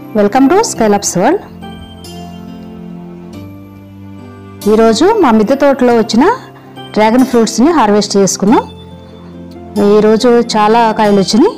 welcome to స్కైలాప్స్ world ఈరోజు మా మిద్దె తోటలో వచ్చిన డ్రాగన్ ఫ్రూట్స్ని హార్వెస్ట్ చేసుకున్నాం ఈరోజు చాలా కాయలు వచ్చినాయి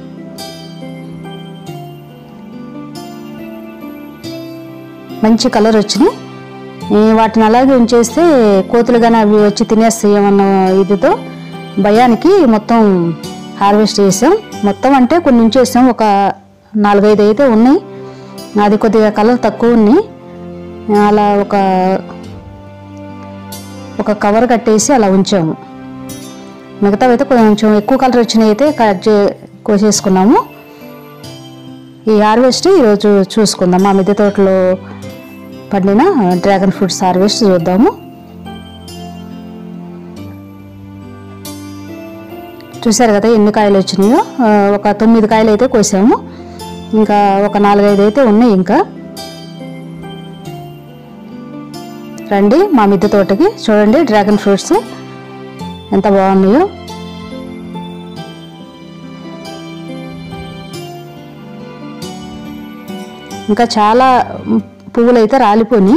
మంచి కలర్ వచ్చినాయి ఈ వాటిని అలాగే ఉంచేస్తే కోతులు కానీ అవి వచ్చి తినేస్తాయేమన్న ఇదితో భయానికి మొత్తం హార్వెస్ట్ చేసాం మొత్తం అంటే కొన్ని ఉంచేసాం ఒక నాలుగైదు అయితే ఉన్నాయి అది కొద్దిగా కలర్ తక్కువ ఉన్నాయి అలా ఒక ఒక కవర్ కట్టేసి అలా ఉంచాము మిగతావి అయితే కొంచెం ఎక్కువ కలర్ వచ్చినాయి అయితే కట్ చే కోసేసుకున్నాము ఈ హార్వెస్ట్ ఈరోజు చూసుకుందాం మా మిద్దె తోటలో పండిన డ్రాగన్ ఫ్రూట్స్ హార్వెస్ట్ చూద్దాము చూసారు కదా ఎన్ని కాయలు వచ్చినాయో ఆ, ఒక తొమ్మిది కాయలు అయితే కోసాము ఇంకా ఒక నాలుగైదు అయితే ఉన్నాయి ఇంకా రండి మా మిద్దె తోటకి చూడండి డ్రాగన్ ఫ్రూట్స్ ఎంత బాగున్నాయో ఇంకా చాలా పువ్వులు అయితే రాలిపోయి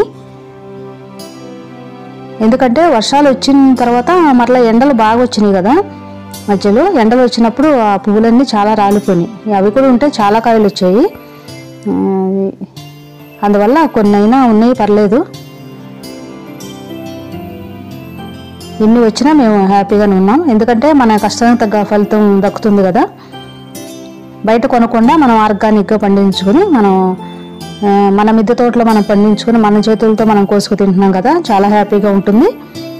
ఎందుకంటే వర్షాలు వచ్చిన తర్వాత మరలా ఎండలు బాగా వచ్చినాయి కదా మధ్యలో ఎండలు వచ్చినప్పుడు ఆ పువ్వులన్నీ చాలా రాలిపోయినాయి అవి కూడా ఉంటే చాలా కాయలు వచ్చాయి ఆ, అందువల్ల కొన్ని అయినా ఉన్నాయి పర్లేదు ఎన్ని వచ్చినా మేము హ్యాపీగానే ఉన్నాం ఎందుకంటే మన కష్టానికి తగ్గ ఫలితం దక్కుతుంది కదా బయట కొనకుండా మనం ఆర్గానిక్గా పండించుకొని మనం ఆ, మన మిద్దె తోటలో మనం పండించుకొని మన చేతులతో మనం కోసుకు తింటున్నాం కదా చాలా హ్యాపీగా ఉంటుంది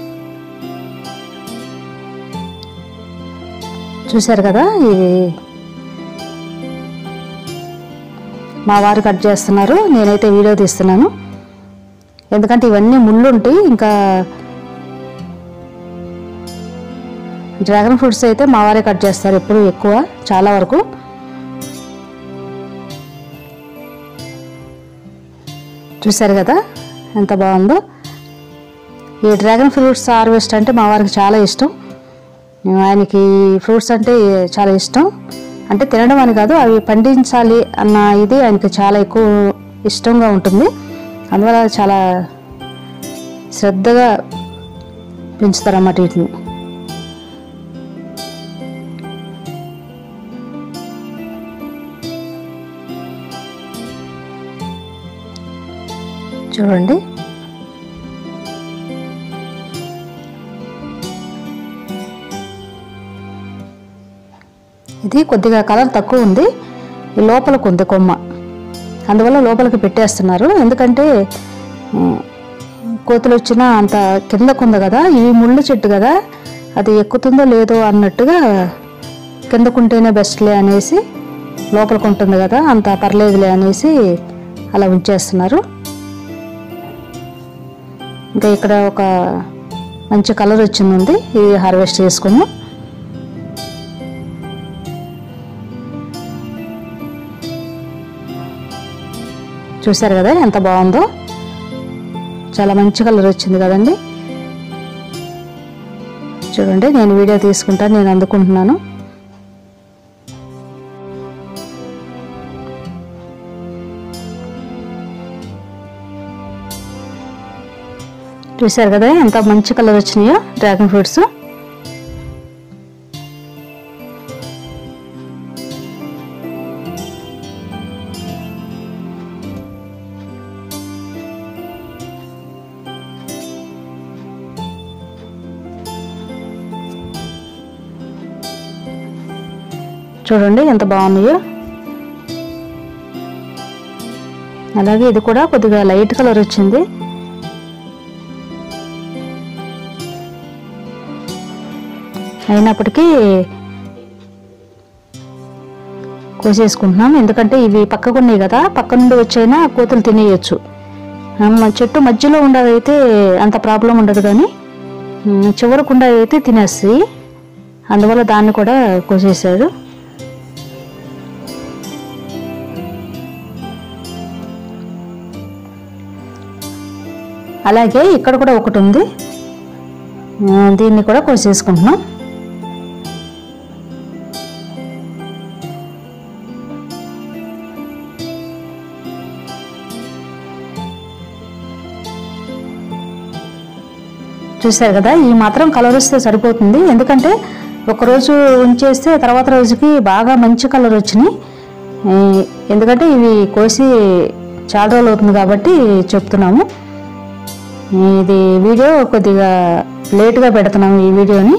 చూశారు కదా ఇవి మా వారు కట్ చేస్తున్నారు నేనైతే వీడియో తీస్తున్నాను ఎందుకంటే ఇవన్నీ ముళ్ళు ఉంటాయి ఇంకా డ్రాగన్ ఫ్రూట్స్ అయితే మా వారే కట్ చేస్తారు ఎప్పుడు ఎక్కువ చాలా వరకు చూశారు కదా ఎంత బాగుందో ఈ డ్రాగన్ ఫ్రూట్స్ హార్వెస్ట్ అంటే మా వారికి చాలా ఇష్టం ఆయనకి ఫ్రూట్స్ అంటే చాలా ఇష్టం అంటే తినడం అని కాదు అవి పండించాలి అన్న ఇది ఆయనకి చాలా ఎక్కువ ఇష్టంగా ఉంటుంది అందువల్ల చాలా శ్రద్ధగా పెంచుతారన్నమాట వీటిని చూడండి ఇది కొద్దిగా కలర్ తక్కువ ఉంది ఈ లోపలకు ఉంది కొమ్మ అందువల్ల లోపలికి పెట్టేస్తున్నారు ఎందుకంటే ఉమ్, కోతులు వచ్చినా అంత కిందకు ఉంది కదా ఇవి ముళ్ళు చెట్టు కదా అది ఎక్కుతుందో లేదో అన్నట్టుగా కిందకుంటేనే బెస్ట్లే అనేసి లోపలికి ఉంటుంది కదా అంత పర్లేదులే అనేసి అలా ఉంచేస్తున్నారు ఇంకా ఇక్కడ ఒక మంచి కలర్ వచ్చింది ఇది హార్వెస్ట్ చేసుకున్నాం చూసారు కదా ఎంత బాగుందో చాలా మంచి కలర్ వచ్చింది కదండి చూడండి నేను వీడియో తీసుకుంటాను నేను అందుకుంటున్నాను చూసారు కదా ఎంత మంచి కలర్ వచ్చినాయో డ్రాగన్ ఫ్రూట్స్ చూడండి ఎంత బాగున్నాయో అలాగే ఇది కూడా కొద్దిగా లైట్ కలర్ వచ్చింది అయినప్పటికీ కోసేసుకుంటున్నాం ఎందుకంటే ఇవి పక్కకు ఉన్నాయి కదా పక్క నుండి వచ్చైనా కోతులు తినేయచ్చు అమ్మ చెట్టు మధ్యలో ఉండదైతే అంత ప్రాబ్లం ఉండదు కానీ ఉమ్, చివరకు ఉండదైతే తినేస్తాయి అందువల్ల దాన్ని కూడా కోసేసాడు అలాగే ఇక్కడ కూడా ఒకటి ఉంది ఆ, దీన్ని కూడా కోసేసుకుంటున్నాం చూసారు కదా ఈ మాత్రం కలర్ వస్తే సరిపోతుంది ఎందుకంటే ఒకరోజు ఉంచేస్తే తర్వాత రోజుకి బాగా మంచి కలర్ వచ్చినాయి ఈ, ఎందుకంటే ఇవి కోసి చాలా రోజులు అవుతుంది కాబట్టి చెప్తున్నాము ఇది వీడియో కొద్దిగా లేట్గా పెడుతున్నాము ఈ వీడియోని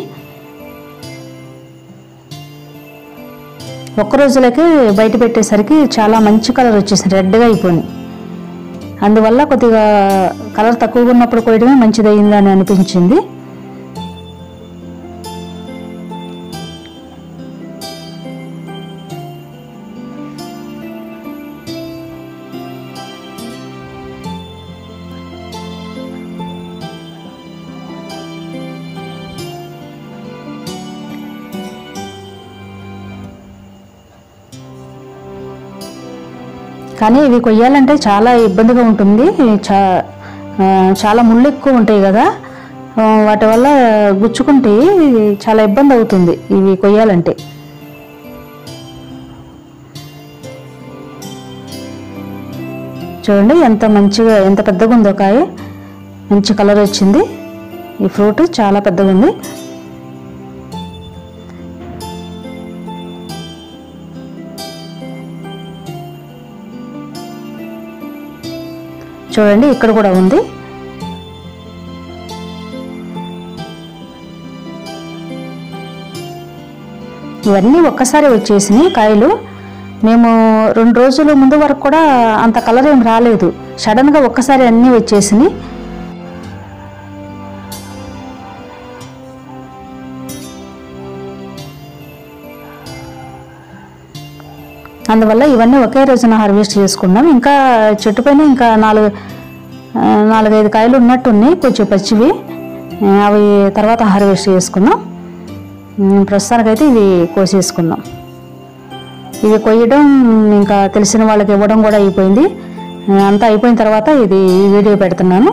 ఒక్క రోజులకే బయట పెట్టేసరికి చాలా మంచి కలర్ వచ్చేసింది రెడ్గా అయిపోయింది అందువల్ల కొద్దిగా కలర్ తక్కువగా ఉన్నప్పుడు కోయడమే మంచిదయ్యింది అని అనిపించింది కానీ ఇవి కొయ్యాలంటే చాలా ఇబ్బందిగా ఉంటుంది చా ఆ, చాలా ముళ్ళు ఎక్కువ ఉంటాయి కదా ఆ, వాటి వల్ల గుచ్చుకుంటే చాలా ఇబ్బంది అవుతుంది ఇవి కొయ్యాలంటే చూడండి ఎంత మంచిగా ఎంత పెద్దగా ఉందో కాయ మంచి కలర్ వచ్చింది ఈ ఫ్రూట్ చాలా పెద్దగా ఉంది చూడండి ఇక్కడ కూడా ఉంది ఇవన్నీ ఒక్కసారి వచ్చేసినాయి కాయలు మేము రెండు రోజుల ముందు వరకు కూడా అంత కలర్ ఏం రాలేదు సడన్గా ఒక్కసారి అన్నీ వచ్చేసినాయి అందువల్ల ఇవన్నీ ఒకే రోజున హార్వెస్ట్ చేసుకున్నాం ఇంకా చెట్టు పైన ఇంకా నాలుగు ఆ, నాలుగైదు కాయలు ఉన్నట్టున్నాయి కొంచెం పచ్చివి ఆ, అవి తర్వాత హార్వెస్ట్ చేసుకున్నాం ఉమ్, ప్రస్తుతానికైతే ఇవి కోసేసుకున్నాం ఇవి కొయ్యడం ఇంకా తెలిసిన వాళ్ళకి ఇవ్వడం కూడా అయిపోయింది ఆ, అంతా అయిపోయిన తర్వాత ఇది ఈ వీడియో పెడుతున్నాను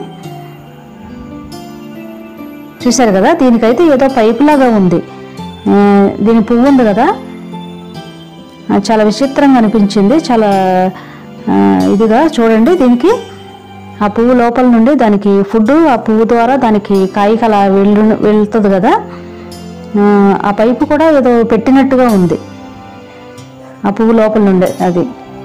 చూశారు కదా దీనికైతే ఏదో పైప్ లాగా ఉంది ఆ, దీని పువ్వు ఉంది కదా ఆ, చాలా విచిత్రంగా అనిపించింది చాలా ఆ, ఇదిగా చూడండి దీనికి ఆ పువ్వు లోపల నుండి దానికి ఫుడ్ ఆ పువ్వు ద్వారా దానికి కాయకి అలా వెళ్ళు వెళ్తుంది కదా ఆ, ఆ పైపు కూడా ఏదో పెట్టినట్టుగా ఉంది ఆ పువ్వు లోపల నుండే అది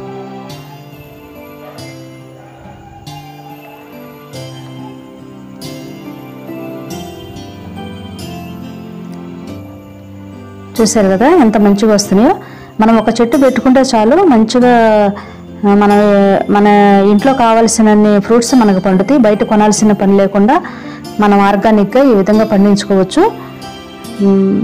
చూశారు కదా ఎంత మంచిగా వస్తున్నాయో మనం ఒక చెట్టు పెట్టుకుంటే చాలు మంచిగా ఆ, మన మన ఇంట్లో కావాల్సినన్ని ఫ్రూట్స్ మనకు పండుతాయి బయట కొనాల్సిన పని లేకుండా మనం ఆర్గానిక్గా ఈ విధంగా పండించుకోవచ్చు ఉమ్,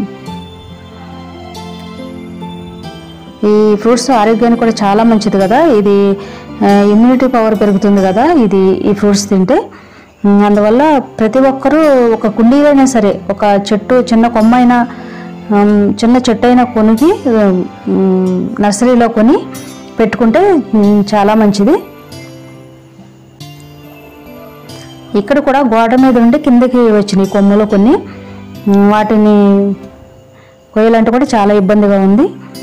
ఈ ఫ్రూట్స్ ఆరోగ్యానికి కూడా చాలా మంచిది కదా ఇది ఇమ్యూనిటీ పవర్ పెరుగుతుంది కదా ఇది ఈ ఫ్రూట్స్ తింటే ఉమ్, అందువల్ల ప్రతి ఒక్కరూ ఒక కుండీలైనా సరే ఒక చెట్టు చిన్న కొమ్మ అయినా ఉమ్, చిన్న చెట్టు అయినా కొనికి ఉమ్, నర్సరీలో కొని పెట్టుకుంటే ఉమ్, చాలా మంచిది ఇక్కడ కూడా గోడ మీద ఉండి కిందకి వచ్చినాయి కొమ్మలు కొన్ని ఉమ్, వాటిని కొయ్యాలంటే కూడా చాలా ఇబ్బందిగా ఉంది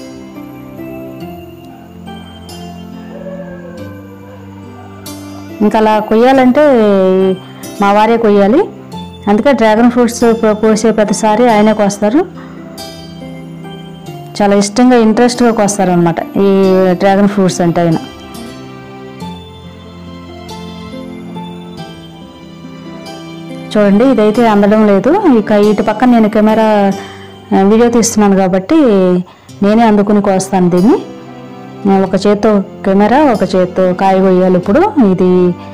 ఇంకా అలా కొయ్యాలంటే మా వారే కొయ్యాలి అందుకే డ్రాగన్ ఫ్రూట్స్ కో- కోసే ప్రతిసారి ఆయనే కోస్తారు చాలా ఇష్టంగా ఇంట్రెస్ట్గా కోస్తారు అనమాట ఈ డ్రాగన్ ఫ్రూట్స్ అంటే ఆయన చూడండి ఇదైతే అందడం లేదు ఇక ఇటు పక్కన నేను కెమెరా ఆ, వీడియో తీస్తున్నాను కాబట్టి నేనే అందుకుని కోస్తాను దీన్ని ఆ, ఒక చేత్తో కెమెరా ఒక చేత్తో కాయ కొయ్యాలి ఇప్పుడు ఇది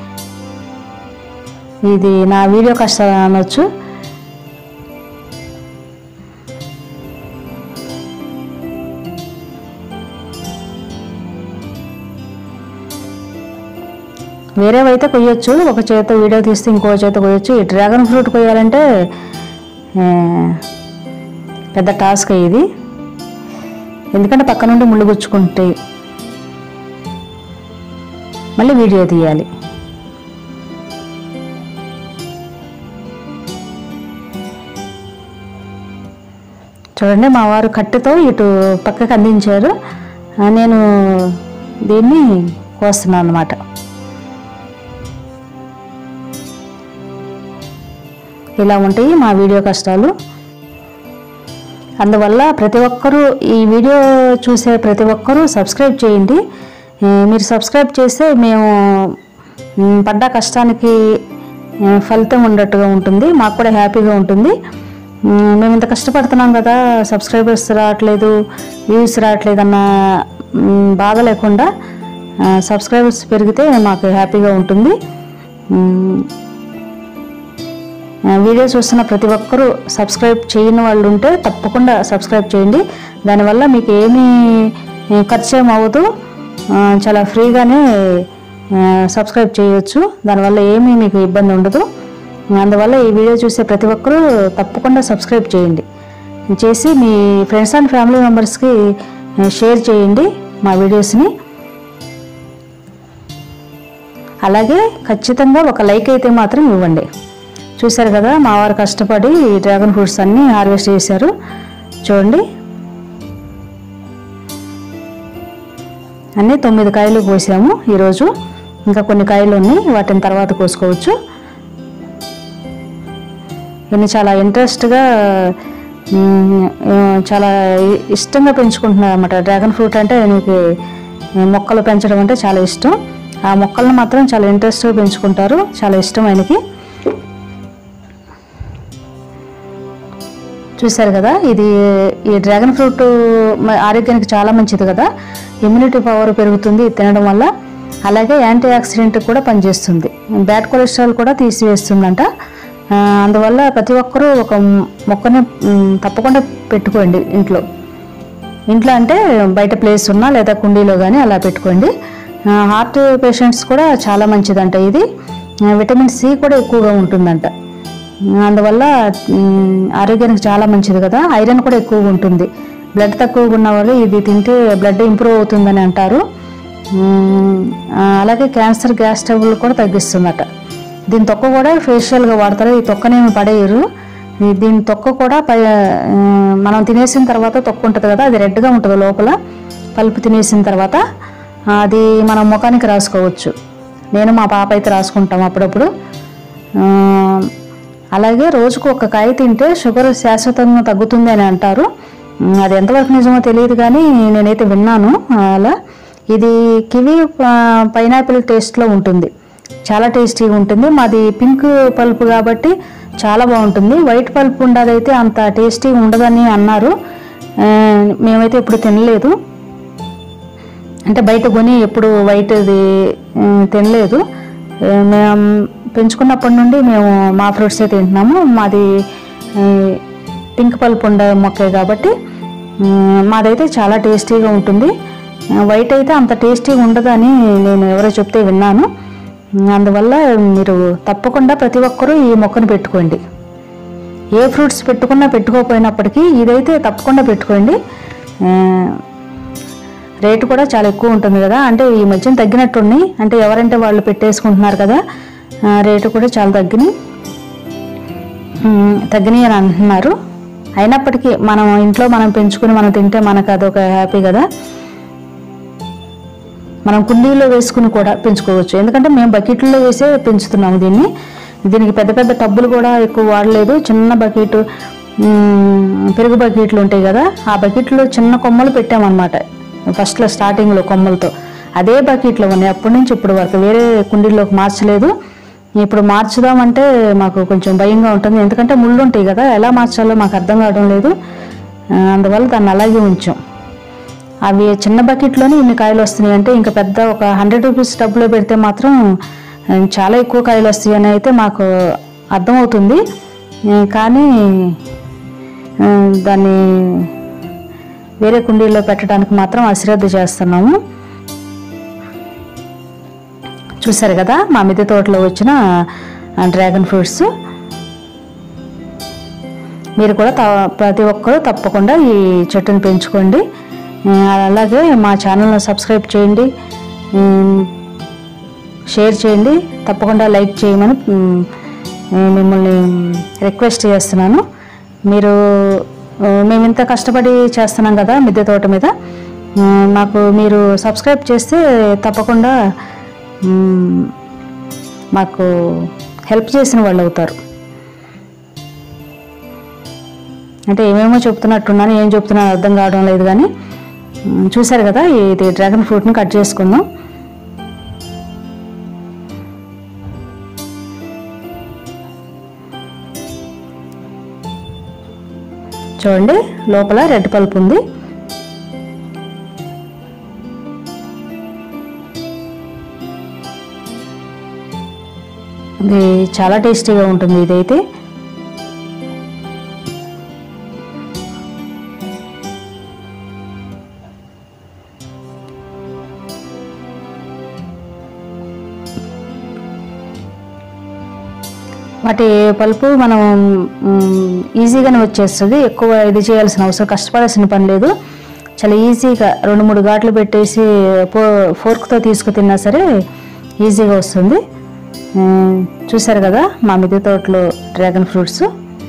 ఇది నా వీడియో కష్టం అనొచ్చు వేరేవైతే కొయ్యొచ్చు ఒక చేత వీడియో తీస్తే ఇంకో చేత కొయ్యొచ్చు ఈ డ్రాగన్ ఫ్రూట్ కొయ్యాలంటే ఆ, పెద్ద టాస్క్ ఇది ఎందుకంటే పక్క నుండి ముళ్ళు గుచ్చుకుంటాయి మళ్ళీ వీడియో తీయాలి చూడండి మా వారు కట్టెతో ఇటు పక్కకి అందించారు ఆ, నేను దీన్ని కోస్తున్నాను అనమాట ఇలా ఉంటాయి మా వీడియో కష్టాలు అందువల్ల ప్రతి ఒక్కరూ ఈ వీడియో చూసే ప్రతి ఒక్కరూ సబ్స్క్రైబ్ చేయండి ఏ, మీరు సబ్స్క్రైబ్ చేస్తే మేము మ్, పడ్డ కష్టానికి ఏ, ఫలితం ఉన్నట్టుగా ఉంటుంది మాకు కూడా హ్యాపీగా ఉంటుంది మ్, మేము ఇంత కష్టపడుతున్నాం కదా సబ్స్క్రైబర్స్ రావట్లేదు వ్యూస్ రావట్లేదు అన్న మ్, బాధ లేకుండా సబ్స్క్రైబర్స్ పెరిగితే మాకు హ్యాపీగా ఉంటుంది మ్, ఆ, వీడియో చూస్తున్న ప్రతి ఒక్కరూ సబ్స్క్రైబ్ చేయని వాళ్ళు ఉంటే తప్పకుండా సబ్స్క్రైబ్ చేయండి దానివల్ల మీకు ఏమీ ఏ, ఖర్చు ఏం అవ్వదు ఆ, చాలా ఫ్రీగానే ఆ, సబ్స్క్రైబ్ చేయొచ్చు దానివల్ల ఏమీ మీకు ఇబ్బంది ఉండదు అందువల్ల ఈ వీడియో చూసే ప్రతి ఒక్కరూ తప్పకుండా సబ్స్క్రైబ్ చేయండి చేసి మీ ఫ్రెండ్స్ అండ్ ఫ్యామిలీ మెంబర్స్కి షేర్ చేయండి మా వీడియోస్ని అలాగే ఖచ్చితంగా ఒక లైక్ అయితే మాత్రం ఇవ్వండి చూశారు కదా మా వారు కష్టపడి ఈ డ్రాగన్ ఫ్రూట్స్ అన్నీ హార్వెస్ట్ చేశారు చూడండి అన్నీ తొమ్మిది కాయలు కోసాము ఈరోజు ఇంకా కొన్ని కాయలు ఉన్నాయి వాటిని తర్వాత కోసుకోవచ్చు ఈయన చాలా ఇంట్రెస్ట్గా మ్, ఆ, చాలా ఇ- ఇష్టంగా పెంచుకుంటున్నారు అనమాట డ్రాగన్ ఫ్రూట్ అంటే ఆయనకి మొక్కలు పెంచడం అంటే చాలా ఇష్టం ఆ మొక్కలను మాత్రం చాలా ఇంట్రెస్ట్గా పెంచుకుంటారు చాలా ఇష్టం ఆయనకి చూశారు కదా ఇది ఈ డ్రాగన్ ఫ్రూట్ మ- ఆరోగ్యానికి చాలా మంచిది కదా ఇమ్యూనిటీ పవర్ పెరుగుతుంది ఇది తినడం వల్ల అలాగే యాంటీ ఆక్సిడెంట్ కూడా పనిచేస్తుంది బ్యాడ్ కొలెస్ట్రాల్ కూడా తీసివేస్తుందంట ఆ, అందువల్ల ప్రతి ఒక్కరూ ఒక మొక్కని మ్, తప్పకుండా పెట్టుకోండి ఇంట్లో ఇంట్లో అంటే బయట ప్లేస్ ఉన్నా లేదా కుండీలో కానీ అలా పెట్టుకోండి ఆ, హార్ట్ పేషెంట్స్ కూడా చాలా మంచిదంట ఇది ఆ, విటమిన్ సి కూడా ఎక్కువగా ఉంటుందంట ఆ, అందువల్ల మ్, ఆరోగ్యానికి చాలా మంచిది కదా ఐరన్ కూడా ఎక్కువగా ఉంటుంది బ్లడ్ తక్కువగా ఉన్న వాళ్ళు ఇది తింటే బ్లడ్ ఇంప్రూవ్ అవుతుందని అంటారు మ్, ఆ, అలాగే క్యాన్సర్ గ్యాస్ ట్రబుల్ కూడా తగ్గిస్తుందట దీని తొక్క కూడా ఫేషియల్గా వాడతారు ఈ తొక్కనేమి పడేయరు ఈ- దీని తొక్క కూడా పై ఆ, మనం తినేసిన తర్వాత తొక్క ఉంటుంది కదా అది రెడ్గా ఉంటుంది లోపల పలుపు తినేసిన తర్వాత ఆ, అది మనం ముఖానికి రాసుకోవచ్చు నేను మా పాప అయితే రాసుకుంటాం అప్పుడప్పుడు ఆ, అలాగే రోజుకు ఒక కాయ తింటే షుగర్ శాశ్వతంగా తగ్గుతుంది అని అంటారు ఉమ్, అది ఎంతవరకు నిజమో తెలియదు కానీ నేనైతే విన్నాను అలా ఇది కివి పైనాపిల్ టేస్ట్లో ఉంటుంది చాలా టేస్టీగా ఉంటుంది మాది పింక్ పల్పు కాబట్టి చాలా బాగుంటుంది వైట్ పల్ప్ ఉండదైతే అంత టేస్టీగా ఉండదని అన్నారు ఆ, మేమైతే ఎప్పుడు తినలేదు అంటే బయట కొని ఎప్పుడు వైట్ది ఉమ్, తినలేదు ఆ, మేము పెంచుకున్నప్పటి నుండి మేము మా ఫ్రూట్సే తింటున్నాము మాది ఆ, పింక్ పల్ప్ ఉండే మొక్కే కాబట్టి ఉమ్, మాదైతే చాలా టేస్టీగా ఉంటుంది ఆ, వైట్ అయితే అంత టేస్టీగా ఉండదని నేను ఎవరో చెప్తే విన్నాను ఉమ్, అందువల్ల మీరు తప్పకుండా ప్రతి ఒక్కరూ ఈ మొక్కను పెట్టుకోండి ఏ ఫ్రూట్స్ పెట్టుకున్నా పెట్టుకోకపోయినప్పటికీ ఇదైతే తప్పకుండా పెట్టుకోండి ఆ, రేటు కూడా చాలా ఎక్కువ ఉంటుంది కదా అంటే ఈ మధ్యన తగ్గినట్టున్నాయి అంటే ఎవరంటే వాళ్ళు పెట్టేసుకుంటున్నారు కదా ఆ, రేటు కూడా చాలా తగ్గినాయి ఉమ్, తగ్గినాయి అని అంటున్నారు అయినప్పటికీ మనం ఇంట్లో మనం పెంచుకుని మనం తింటే మనకు అదొక హ్యాపీ కదా మనం కుండీలో వేసుకుని కూడా పెంచుకోవచ్చు ఎందుకంటే మేము బకెట్లో వేసే పెంచుతున్నాము దీన్ని దీనికి పెద్ద పెద్ద టబ్బులు కూడా ఎక్కువ వాడలేదు చిన్న బకెట్ మ్, పెరుగు బకెట్లు ఉంటాయి కదా ఆ బకెట్లో చిన్న కొమ్మలు పెట్టామన్నమాట ఫస్ట్లో స్టార్టింగ్లో కొమ్మలతో అదే బకెట్లో ఉన్నాయి అప్పటి నుంచి ఇప్పుడు వరకు వేరే కుండీల్లోకి మార్చలేదు ఇప్పుడు మార్చుదామంటే మాకు కొంచెం భయంగా ఉంటుంది ఎందుకంటే ముళ్ళు ఉంటాయి కదా ఎలా మార్చాలో మాకు అర్థం కావడం లేదు ఆ, అందువల్ల దాన్ని అలాగే ఉంచాం అవి చిన్న బకెట్లోనే ఇన్ని కాయలు వస్తున్నాయి అంటే ఇంకా పెద్ద ఒక హండ్రెడ్ రూపీస్ డబ్బులో పెడితే మాత్రం ఆ, చాలా ఎక్కువ కాయలు వస్తాయి అని అయితే మాకు అర్థమవుతుంది ఆ, కానీ ఆ, దాన్ని వేరే కుండీల్లో పెట్టడానికి మాత్రం అశ్రద్ధ చేస్తున్నాము చూసారు కదా మా మిద్దె తోటలో వచ్చిన ఆ, డ్రాగన్ ఫ్రూట్స్ మీరు కూడా త- ప్రతి ఒక్కరూ తప్పకుండా ఈ చెట్టుని పెంచుకోండి ఆ, అలాగే మా ఛానల్ని సబ్స్క్రైబ్ చేయండి ఉమ్, షేర్ చేయండి తప్పకుండా లైక్ చేయమని ఉమ్, మిమ్మల్ని రిక్వెస్ట్ చేస్తున్నాను మీరు ఆ, మేము ఇంత కష్టపడి చేస్తున్నాం కదా మిద్దె తోట మీద ఆ, నాకు మీరు సబ్స్క్రైబ్ చేస్తే తప్పకుండా ఉమ్, మాకు హెల్ప్ చేసిన వాళ్ళు అవుతారు అంటే ఏమేమో చెప్తున్నట్టున్నాను ఏం చెప్తున్నాను అర్థం కావడం లేదు కానీ ఉమ్, చూశారు కదా ఇది డ్రాగన్ ఫ్రూట్ని కట్ చేసుకుందాం చూడండి లోపల రెడ్ పల్ప్ ఉంది ఇది చాలా టేస్టీగా ఉంటుంది ఇదైతే వాటి పలుపు మనం మ్, ఈజీగానే వచ్చేస్తుంది ఎక్కువ ఇది చేయాల్సిన అవసరం కష్టపడాల్సిన పని లేదు చాలా ఈజీగా రెండు మూడు ఘాట్లు పెట్టేసి పో ఫోర్క్తో తీసుకు తిన్నా సరే ఈజీగా వస్తుంది మ్, చూశారు కదా మా మిద్దె తోటలో డ్రాగన్ ఫ్రూట్స్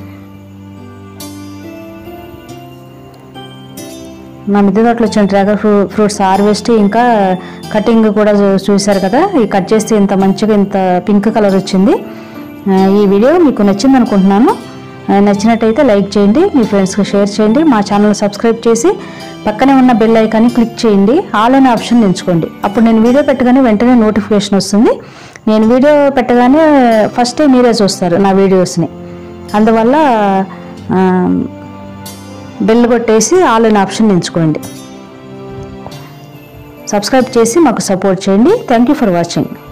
మా మిద్దె తోటలో వచ్చిన డ్రాగన్ ఫ్రూ ఫ్రూట్స్ హార్వెస్ట్ ఇంకా కటింగ్ కూడా చూ- చూశారు కదా ఈ కట్ చేస్తే ఇంత మంచిగా ఇంత పింక్ కలర్ వచ్చింది ఆ, ఈ వీడియో మీకు నచ్చింది అనుకుంటున్నాను ఆ, నచ్చినట్టయితే లైక్ చేయండి మీ ఫ్రెండ్స్కి షేర్ చేయండి మా ఛానల్ సబ్స్క్రైబ్ చేసి పక్కనే ఉన్న బెల్ ఐకాన్ని క్లిక్ చేయండి ఆల్ అనే ఆప్షన్ ఎంచుకోండి అప్పుడు నేను వీడియో పెట్టగానే వెంటనే నోటిఫికేషన్ వస్తుంది నేను వీడియో పెట్టగానే ఫస్ట్ మీరే చూస్తారు నా వీడియోస్ని అందువల్ల ఆ, బెల్ కొట్టేసి ఆల్ అనే ఆప్షన్ ఎంచుకోండి సబ్స్క్రైబ్ చేసి మాకు సపోర్ట్ చేయండి థ్యాంక్ యూ ఫర్ వాచింగ్